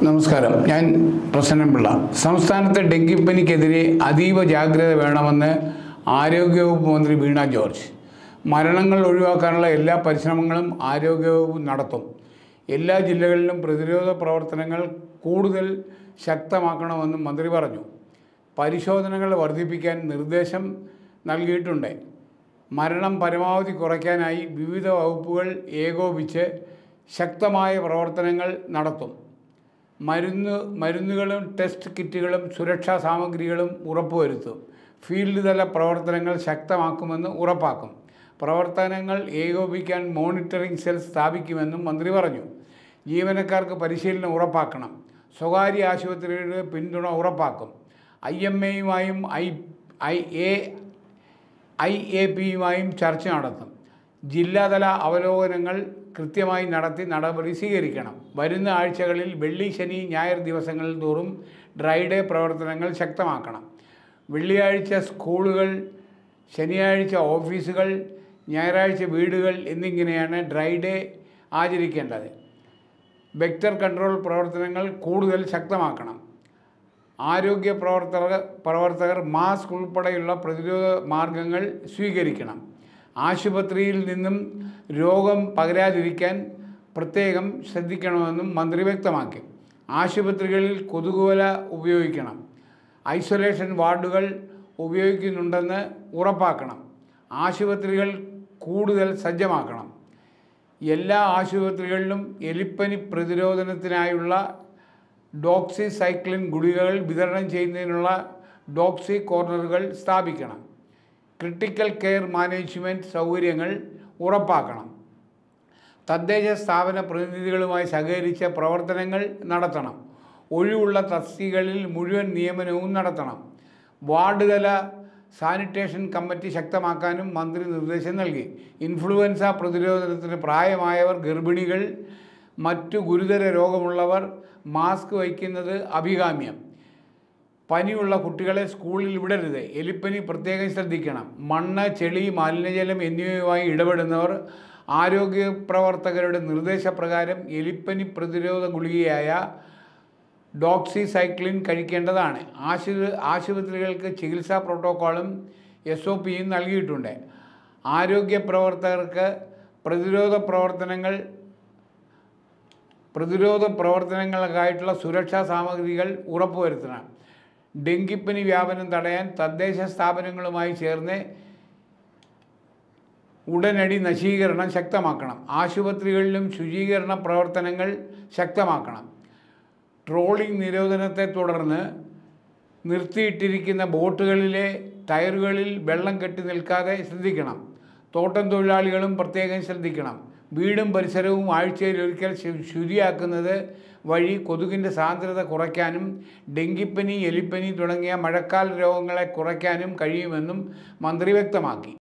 നമസ്കാരം ഞാൻ പ്രസന്നപിള്ള സംസ്ഥാനത്തെ ഡെങ്കിപ്പനിക്കെതിരെ അതീവ ജാഗ്രത വേണമെന്ന് ആരോഗ്യവകുപ്പ് മന്ത്രി വീണ ജോർജ് മരണങ്ങൾ ഒഴിവാക്കാനുള്ള എല്ലാ പരിശ്രമങ്ങളും ആരോഗ്യവകുപ്പ് നടത്തും എല്ലാ ജില്ലകളിലും പ്രതിരോധ പ്രവർത്തനങ്ങൾ കൂടുതൽ ശക്തമാക്കണമെന്നും മന്ത്രി പറഞ്ഞു പരിശോധനകൾ വർദ്ധിപ്പിക്കാൻ നിർദ്ദേശം നൽകിയിട്ടുണ്ട് മരണം പരമാവധി കുറയ്ക്കാനായി വിവിധ വകുപ്പുകൾ ഏകോപിച്ച് ശക്തമായ പ്രവർത്തനങ്ങൾ നടത്തും മരുന്ന് മരുന്നുകളും ടെസ്റ്റ് കിറ്റുകളും സുരക്ഷാ സാമഗ്രികളും ഉറപ്പുവരുത്തും ഫീൽഡ് തല പ്രവർത്തനങ്ങൾ ശക്തമാക്കുമെന്ന് ഉറപ്പാക്കും പ്രവർത്തനങ്ങൾ ഏകോപിക്കാൻ മോണിറ്ററിംഗ് സെൽ സ്ഥാപിക്കുമെന്നും മന്ത്രി പറഞ്ഞു ജീവനക്കാർക്ക് പരിശീലനം ഉറപ്പാക്കണം സ്വകാര്യ ആശുപത്രികളുടെ പിന്തുണ ഉറപ്പാക്കും ഐ എം എയുമായും I I A I A പിയുമായും ചർച്ച നടത്തും ജില്ലാതല അവലോകനങ്ങൾ കൃത്യമായി നടത്തി നടപടി സ്വീകരിക്കണം വരുന്ന ആഴ്ചകളിൽ വെള്ളി ശനി ഞായർ ദിവസങ്ങളിൽ തോറും ഡ്രൈ ഡേ പ്രവർത്തനങ്ങൾ ശക്തമാക്കണം വെള്ളിയാഴ്ച സ്കൂളുകൾ ശനിയാഴ്ച ഓഫീസുകൾ ഞായറാഴ്ച വീടുകൾ എന്നിങ്ങനെയാണ് ഡ്രൈ ഡേ ആചരിക്കേണ്ടത് വെക്ടർ കൺട്രോൾ പ്രവർത്തനങ്ങൾ കൂടുതൽ ശക്തമാക്കണം ആരോഗ്യ പ്രവർത്തകർ പ്രവർത്തകർ മാസ്ക് ഉൾപ്പെടെയുള്ള പ്രതിരോധ മാർഗങ്ങൾ സ്വീകരിക്കണം ആശുപത്രിയിൽ നിന്നും രോഗം പകരാതിരിക്കാൻ പ്രത്യേകം ശ്രദ്ധിക്കണമെന്നും മന്ത്രി വ്യക്തമാക്കി ആശുപത്രികളിൽ കൊതുകുവല ഉപയോഗിക്കണം ഐസൊലേഷൻ വാർഡുകൾ ഉപയോഗിക്കുന്നുണ്ടെന്ന് ഉറപ്പാക്കണം ആശുപത്രികൾ കൂടുതൽ സജ്ജമാക്കണം എല്ലാ ആശുപത്രികളിലും എലിപ്പനി പ്രതിരോധനത്തിനായുള്ള ഡോക്സി സൈക്ലിൻ ഗുളികകൾ വിതരണം ചെയ്യുന്നതിനുള്ള ഡോക്സി കോർണറുകൾ സ്ഥാപിക്കണം ക്രിട്ടിക്കൽ കെയർ മാനേജ്മെൻറ്റ് സൗകര്യങ്ങൾ ഉറപ്പാക്കണം തദ്ദേശ സ്ഥാപന പ്രതിനിധികളുമായി സഹകരിച്ച് പ്രവർത്തനങ്ങൾ നടത്തണം ഒഴിവുള്ള തസ്തികളിൽ മുഴുവൻ നിയമനവും നടത്തണം വാർഡ് തല സാനിറ്റേഷൻ കമ്മിറ്റി ശക്തമാക്കാനും മന്ത്രി നിർദ്ദേശം നൽകി ഇൻഫ്ലുവൻസ പ്രതിരോധത്തിന് പ്രായമായവർ ഗർഭിണികൾ മറ്റു ഗുരുതര രോഗമുള്ളവർ മാസ്ക് വയ്ക്കുന്നത് അഭികാമ്യം പനിയുള്ള കുട്ടികളെ സ്കൂളിൽ വിടരുത് എലിപ്പനി പ്രത്യേകം ശ്രദ്ധിക്കണം മണ്ണ് ചെളി മലിനജലം എന്നിവയുമായി ഇടപെടുന്നവർ ആരോഗ്യ പ്രവർത്തകരുടെ നിർദ്ദേശപ്രകാരം എലിപ്പനി പ്രതിരോധ ഗുളികയായ ഡോക്സിസൈക്ലിൻ കഴിക്കേണ്ടതാണ് ആശു ആശുപത്രികൾക്ക് ചികിത്സാ പ്രോട്ടോക്കോളും എസ് ഒ പിയും നൽകിയിട്ടുണ്ട് ആരോഗ്യ പ്രവർത്തകർക്ക് പ്രതിരോധ പ്രവർത്തനങ്ങൾ പ്രതിരോധ പ്രവർത്തനങ്ങൾക്കായിട്ടുള്ള സുരക്ഷാ സാമഗ്രികൾ ഉറപ്പുവരുത്തണം ഡെങ്കിപ്പനി വ്യാപനം തടയാൻ തദ്ദേശ സ്ഥാപനങ്ങളുമായി ചേർന്ന് ഉടനടി നശീകരണം ശക്തമാക്കണം ആശുപത്രികളിലും ശുചീകരണ പ്രവർത്തനങ്ങൾ ശക്തമാക്കണം ട്രോളിംഗ് നിരോധനത്തെ തുടർന്ന് നിർത്തിയിട്ടിരിക്കുന്ന ബോട്ടുകളിലെ ടയറുകളിൽ വെള്ളം കെട്ടി നിൽക്കാതെ ശ്രദ്ധിക്കണം തോട്ടം തൊഴിലാളികളും പ്രത്യേകം ശ്രദ്ധിക്കണം വീടും പരിസരവും ആഴ്ചയിൽ ഒരിക്കൽ ശു- ശുചിയാക്കുന്നത് വഴി കൊതുകിൻ്റെ സാന്ദ്രത കുറയ്ക്കാനും ഡെങ്കിപ്പനി എലിപ്പനി തുടങ്ങിയ മഴക്കാല രോഗങ്ങളെ കുറയ്ക്കാനും കഴിയുമെന്നും മന്ത്രി വ്യക്തമാക്കി